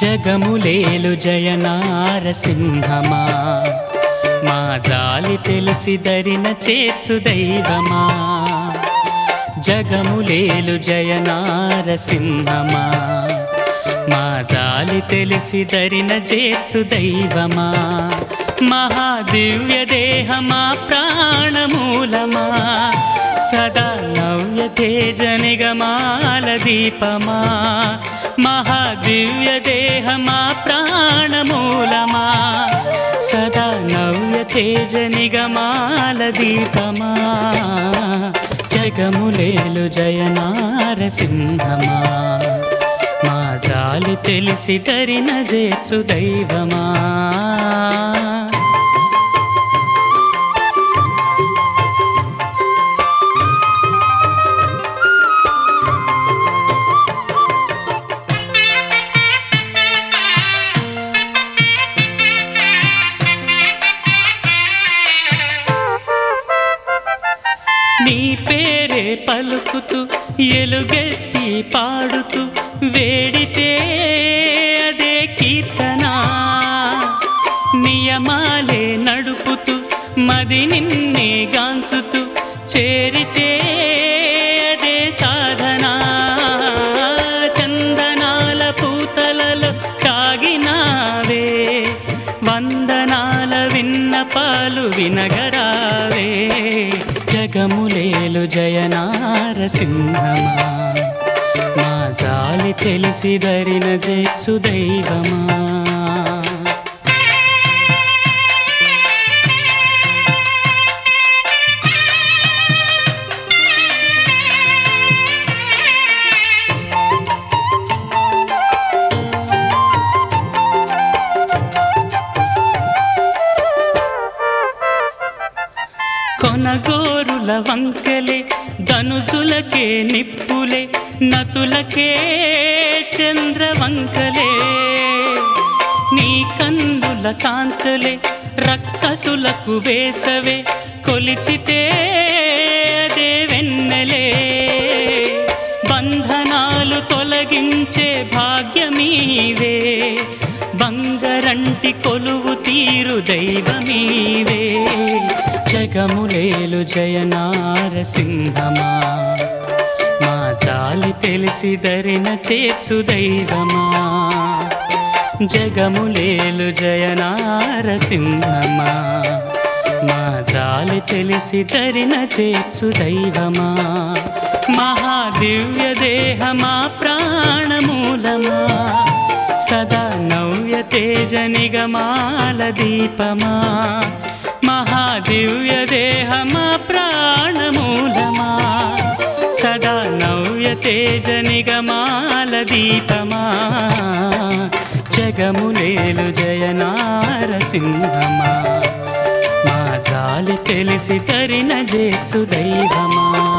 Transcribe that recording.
జగములేలు జయ నారసింహమా మా జాలి తెలిసి దరిన చేర్చు దైవమా జగములేలు జయ నారసింహమా మా జాలి తెలిసి దరిన చేర్చు దైవమా మహాదివ్య దేహమా ప్రాణమూలమా సదా నవ్య తేజ నిగమాల దీపమా మహాదివ్య దేహమా ప్రాణమూలమా సదా నవ్య తేజ నిగమాల దీపమా జగములేలు జయ నారసింహమా మా జాలి తెలిసి తరిన జేచు దైవమా నీ పేరే పలుకుతూ ఎలుగెత్తి పాడుతూ వేడితే అదే కీర్తన నియమాలే నడుపుతూ మది నిన్నే గాంచుతూ చేరితే అదే సాధన చందనాల పూతలలో తాగినావే వందనాల విన్నపాలు వినగరావే జగములేలు జయ నారసింహమా మా జాలి తెలిసి దరిన జేసు దైవమా కొనగోరుల వంకెలే ధనుజులకే నిప్పులే నతులకే చంద్రవంకలే నీ కన్నుల కాంతులే రక్కసులకు వేసవే కొలిచితే అదే వెన్నెలే బంధనాలు తొలగించే భాగ్యమీవే బంగరంటి కొలువు తీరు దైవమీవే జగములేలు జయ నారసింహమా మా జాలి తెలిసి దరిన చేర్చు దైవమా జగములేలు జయ నారసింహమా మా జాలి తెలిసి దరిన చేర్చు దైవమా మహాదివ్య దేహమా ప్రాణమూలమా సదా నవ్య తేజ నిగమాల దీపమా మహాదివ్య దేహమా ప్రాణమూలమా సదా నవ్య తేజ నిగమాల దీపమా జగములేలు జయ నారసింహమా మా జాలి తెలిసి తరిన జేచు దైవమా